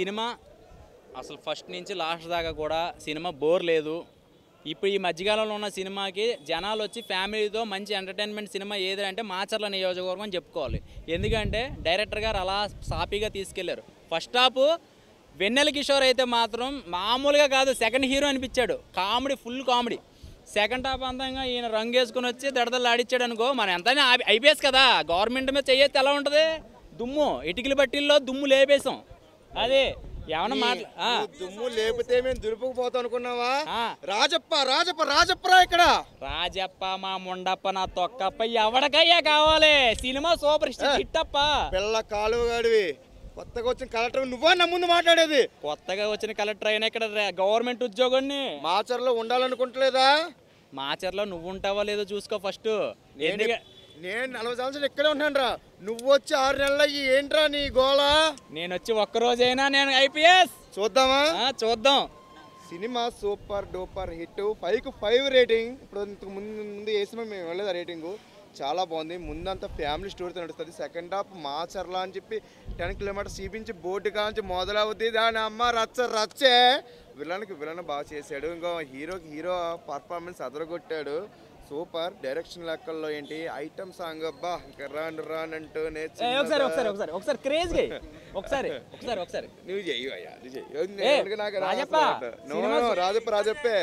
Cinema అసలు first నుంచి last దాకా కూడా సినిమా బోర్ లేదు ఇప్పుడు ఈ మధ్యకాలంలో ఉన్న సినిమాకి జనాలు వచ్చి ఫ్యామిలీతో మంచి ఎంటర్టైన్మెంట్ సినిమా ఏది అంటే మాచర్ల నియోజకవర్గం అని చెప్పుకోవాలి ఎందుకంటే డైరెక్టర్ గారు అలా సాఫీగా తీసుకెళ్లారు ఫస్ట్ హాఫ్ వెన్నెల కిషోర్ అయితే మాత్రం మామూలుగా కాదు సెకండ్ హీరో అనిపించాడు comedy full comedy second half అంతంగా ఈయన రంగు వేసుకుని వచ్చి దడదలు ఆడిచ్చాడు అనుకో మనం ఎంతైనా ఐపీఎస్ కదా గవర్నమెంట్ మీద చెయ్యొచ్చు ఎలా ఉంటుంది దుమ్ము ఇటుకల బట్టీల్లో దుమ్ము లేపేసాం అదే ఏమన్నా మాట్లా ఆ. నువ్వు దుమ్ము లేపితే మేము దులుపుకుపోతాం అనుకున్నావా ఆ. రాజప్ప రాజప్ప రాజప్పరా ఇక్కడ రాజప్ప మా ముండప్ప నా తొక్కప్ప ఎవడికయ్యా కావాలి సినిమా సూపర్ హిట్ అప్ప పిల్ల కాలువగాడివి కొత్తగా వచ్చిన కలెక్టర్ నువ్వా నా ముందు మాట్లాడేది కొత్తగా వచ్చిన కలెక్టర్ అయినా ఇక్కడ రే- గవర్నమెంట్ ఉద్యోగాన్ని మాచర్లో ఉండాలనుకుంటలేదా మాచర్లో నువ్వు ఉంటావో లేదో చూసుకో ఫస్ట్ ఎందుకు నేను నలభై సంవత్సరాలు ఇక్కడే ఉంటాను రా నువ్వు వచ్చి ఆరు నెలలు అయ్యి ఏంట్రా నీ గోళ నేను వచ్చి ఒక్క రోజైనా నేను ఐపీఎస్ చూద్దామా చూద్దాం cinema super duper hit five కు ఫైవ్ రేటింగ్ ఇప్పుడు ఇంతకు ముందు ముందు ఏ సినిమా మేము వెళ్ళలేదు ఆ రేటింగ్ చాలా బాగుంది ముందంతా ఫ్యామిలీ స్టోరీతో నడుస్తుంది సెకండ్ హాఫ్ మాచర్లా అని చెప్పి టెన్ కిలోమీటర్స్ చూపించి బోర్డు కాంచి మొదలవుద్ది దాని అమ్మ రచ్చ రచ్చే విలన్కి విలన్ బాగా చేశాడు ఇంకో హీరోకి హీరో పర్ఫార్మెన్స్ అదరగొట్టాడు సూపర్ డైరెక్షన్ లెక్కల్లో ఏంటి ఐటమ్ సాంగ్ అబ్బా ఇంకా రాను రాను అంటూ ఏ, ఒకసారి ఒకసారి నేర్చు ఒకసారి ఒకసారి క్రేజ్ ఒకసారి ఒకసారి ఒకసారి నువ్వు చెయ్యి అయ్యా నువ్వు చెయ్యి ఏ, ఎవరికి నాకు రాదు రాజప్ప, అసలు. నో, సినిమా నో, రాజప్ప రాజప్పే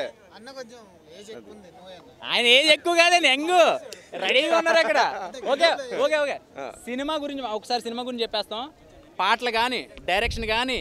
ఆయన ఏజ్ ఎక్కువ కాదండి యంగ్ రెడీగా ఉన్నారు అక్కడ ఓకే ఓకే ఓకే సినిమా గురించి ఒకసారి సినిమా గురించి చెప్పేస్తాం పాటలు కానీ డైరెక్షన్ కానీ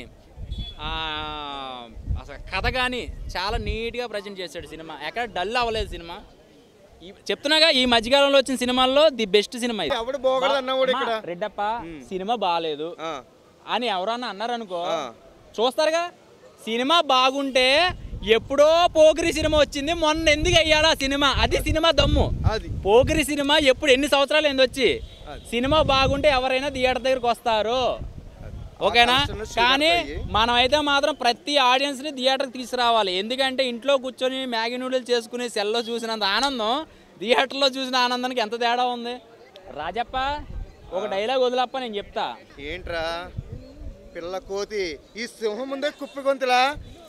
అసలు కథ కానీ చాలా నీట్గా ప్రజెంట్ చేశాడు సినిమా ఎక్కడ డల్ అవ్వలేదు సినిమా ఈ- చెప్తున్నాగా ఈ మధ్యకాలంలో వచ్చిన సినిమాల్లో ది బెస్ట్ సినిమా ఇది ఎవడు బాగోడు అన్నాడు ఇక్కడ అమ్మా, రెడ్డప్ప సినిమా బాగాలేదు ఆ, అని ఎవరన్నా అన్నారనుకో ఆ. చూస్తారుగా సినిమా బాగుంటే ఎప్పుడో పోకిరి సినిమా వచ్చింది మొన్న ఎందుకు అయ్యాడు ఆ సినిమా అది సినిమా దమ్ము అది పోకిరి సినిమా ఎప్పుడు ఎన్ని సంవత్సరాలు ఏంది వచ్చి సినిమా బాగుంటే ఎవరైనా థియేటర్ దగ్గరికి వస్తారు ఓకేనా కలెక్షన్లు షూట్ కానీ అవుతాయి. మనం అయితే మాత్రం ప్రతి ఆడియన్స్ని థియేటర్కి తీసుకురావాలి ఎందుకంటే ఇంట్లో కూర్చొని మ్యాగీ నూడిల్స్ చేసుకుని సెల్లో చూసినంత ఆనందం థియేటర్లో చూసిన ఆనందానికి ఎంత తేడా ఉంది రాజప్ప ఒక డైలాగ్ వదిలప్ప నేను చెప్తా ఏంట్రా పిల్ల కోతి ఈ సింహం ముందే కుప్పి గొంతులా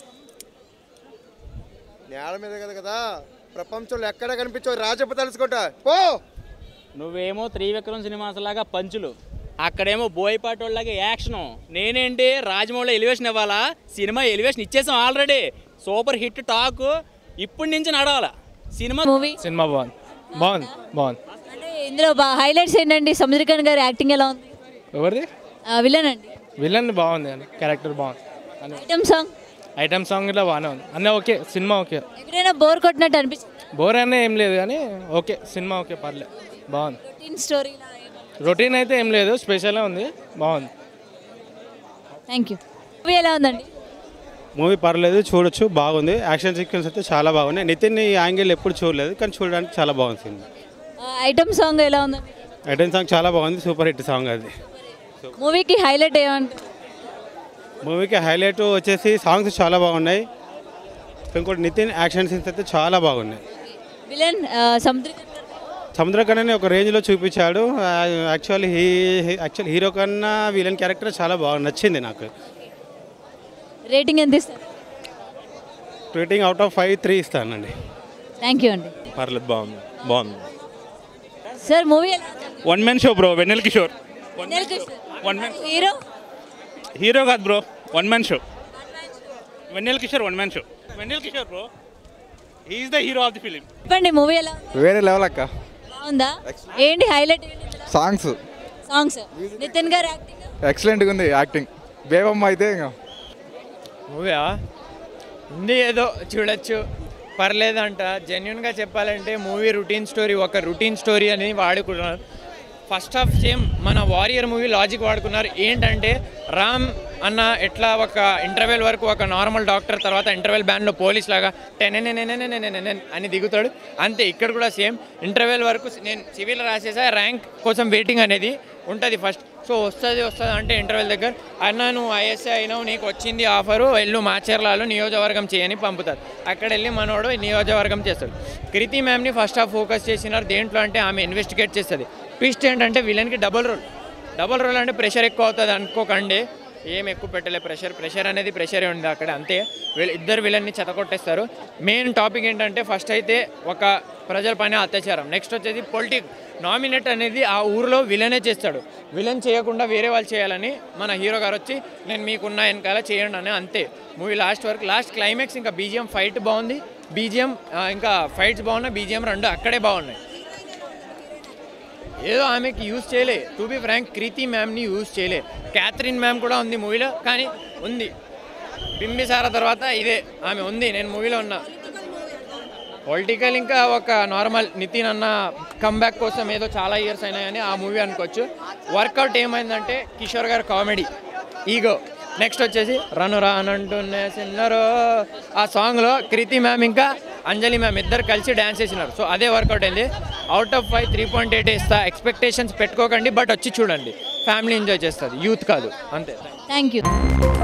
నేల మీద కదా కదా ప్రపంచంలో ఎక్కడ కనిపించవు రాజప్ప తెలుసుకుంటా పో నువ్వేమో త్రివిక్రమ్ సినిమాస్ లాగా పంచులు అక్కడేమో బోయపాటి వాళ్ళగా యాక్షన్ నేనేంటి రాజమౌళి ఎలివేషన్ ఇవ్వాలా సినిమా ఎలివేషన్ ఇచ్చేసాం ఆల్రెడీ సూపర్ హిట్ టాక్ ఇప్పటి నుంచి నడవాల సినిమా మూవీ సినిమా బాగుంది బాగుంది బాగుంది అంటే ఇందులో బాగా హైలైట్స్ ఏంటండి సముద్రకాంత్ గారి యాక్టింగ్ ఎలా ఉంది ఎవరిది విలన్ అండి విలన్ బాగుంది అండి క్యారెక్టర్ బాగుంది అన్ని ఐటమ్ సాంగ్ ఐటమ్ సాంగ్ ఇట్లా బాగానే ఉంది అన్నీ ఓకే సినిమా ఓకే ఎక్కడైనా బోర్ కొట్టినట్టు అనిపిస్తుంది బోర్ అనే ఏం లేదు కానీ ఓకే సినిమా ఓకే పర్లేదు బాగుంది రొటీన్ స్టోరీ రొటీన్ అయితే ఏం లేదు స్పెషల్గా ఉంది బాగుంది థ్యాంక్ యూ మూవీ ఎలా ఉందండి మూవీ పర్లేదు చూడొచ్చు బాగుంది యాక్షన్ సీక్వెన్స్ అయితే చాలా బాగున్నాయి నితిన్ ఈ యాంగిల్ ఎప్పుడు చూడలేదు కానీ చూడడానికి చాలా బాగుంది సినిమా ఐటమ్ సాంగ్ ఎలా ఉంది ఐటెన్ సాంగ్ చాలా బాగుంది సూపర్ హిట్ సాంగ్ అది మూవీకి హైలైట్ ఏమంటే మూవీకి హైలైట్ వచ్చేసి సాంగ్స్ చాలా బాగున్నాయి ఇంకోటి నితిన్ యాక్షన్ సీన్స్ అయితే చాలా బాగున్నాయి విలన్ సముద్రకాంత్ గారు సముద్రకన్నని ఒక రేంజ్లో చూపించాడు యాక్చువల్లీ హీ యాక్చువల్ హీరో కన్నా విలన్ క్యారెక్టర్ చాలా బాగా నచ్చింది నాకు రేటింగ్ ఎంత ఇస్తారు rating out of five three ఇస్తానండి థ్యాంక్ యూ అండి పర్లేదు బాగుంది బాగుంది సార్ మూవీ ఎలా ఉంది? One man show bro Vennela Kishore Vennela Kishore. One man hero hero కాదు bro one man show Vennela Kishore one man show Vennela Kishore bro he's the hero of the film చెప్పండి movie ఎలా ఉంది? వేరే లెవెల్ అక్క బాగుందా ఏంటి హైలైట్ ఏంటి సాంగ్స్ సాంగ్స్ నితిన్ గారు యాక్టింగ్ ఎక్సలెంట్గా ఉంది యాక్టింగ్ బేబమ్మ అయితే ఇంకా మూవీయా ఉంది ఏదో చూడొచ్చు పర్లేదంట జెన్యున్గా చెప్పాలంటే మూవీ రొటీన్ స్టోరీ ఒక రొటీన్ స్టోరీ అని వాడుకున్నారు ఫస్ట్ హాఫ్ సేమ్ మన వారియర్ మూవీ లాజిక్ వాడుకున్నారు ఏంటంటే రామ్ అన్న ఎట్లా ఒక ఇంటర్వెల్ వరకు ఒక నార్మల్ డాక్టర్ తర్వాత ఇంటర్వెల్ బ్యాండ్లో పోలీస్ లాగా టెనెనెనెనెనెనెనెనెనె అని దిగుతాడు అంతే ఇక్కడ కూడా సేమ్ ఇంటర్వెల్ వరకు నేను సివిల్ రాసేసా ర్యాంక్ కోసం వెయిటింగ్ అనేది ఉంటుంది ఫస్ట్ సో వస్తుంది వస్తుంది అంటే ఇంటర్వెల్ దగ్గర అన్న నువ్వు ఐఎస్ఐ అయినావు నీకు వచ్చింది ఆఫరు వెళ్ళు మాచర్లాలో నియోజకవర్గం చేయని పంపుతారు అక్కడ వెళ్ళి మనోడు నియోజకవర్గం చేస్తాడు కృతి మ్యామ్ని ఫస్ట్ హాఫ్ ఫోకస్ చేసినారు దేంట్లో అంటే ఆమె ఇన్వెస్టిగేట్ చేస్తుంది ట్విస్ట్ ఏంటంటే విలన్కి డబుల్ రోల్ డబుల్ రోల్ అంటే ప్రెషర్ ఎక్కువ అవుతుంది అనుకోకండి ఏం ఎక్కువ పెట్టలే ప్రెషర్ ప్రెషర్ అనేది ప్రెషరే ఉంది అక్కడ అంతే వీళ్ళు ఇద్దరు విలన్ని చెతకొట్టేస్తారు మెయిన్ టాపిక్ ఏంటంటే ఫస్ట్ అయితే ఒక ప్రజల పైన అత్యాచారం నెక్స్ట్ వచ్చేది పొలిటిక్ నామినేట్ అనేది ఆ ఊరిలో విలనే చేస్తాడు విలన్ చేయకుండా వేరే వాళ్ళు చేయాలని మన హీరో గారు వచ్చి నేను మీకున్న వెనకాల చేయండి అని అంతే మూవీ లాస్ట్ వరకు లాస్ట్ క్లైమాక్స్ ఇంకా బీజిఎం ఫైట్ బాగుంది బీజిఎం ఇంకా ఫైట్స్ బాగున్నాయి బీజిఎం రెండు అక్కడే బాగున్నాయి ఏదో ఆమెకి యూజ్ చేయలే టు బి ఫ్రాంక్ క్రీతి మ్యామ్ని యూజ్ చేయలే క్యాథరిన్ మ్యామ్ కూడా ఉంది మూవీలో కానీ ఉంది బింబిసార తర్వాత ఇదే ఆమె ఉంది నేను మూవీలో ఉన్నా పొలిటికల్ ఇంకా ఒక నార్మల్ నితిన్ అన్న కమ్బ్యాక్ కోసం ఏదో చాలా ఇయర్స్ అయినాయని ఆ మూవీ అనుకోవచ్చు వర్కౌట్ ఏమైందంటే కిషోర్ గారు కామెడీ ఈగో నెక్స్ట్ వచ్చేసి రను రానంటున్నే సిన్నరో ఆ సాంగ్లో కృతి మ్యామ్ ఇంకా అంజలి మ్యామ్ ఇద్దరు కలిసి డ్యాన్స్ చేసినారు సో అదే వర్కౌట్ అయింది out of five three point eight ఇస్తా ఎక్స్పెక్టేషన్స్ పెట్టుకోకండి బట్ వచ్చి చూడండి ఫ్యామిలీ ఎంజాయ్ చేస్తుంది యూత్ కాదు అంతే థ్యాంక్ యూ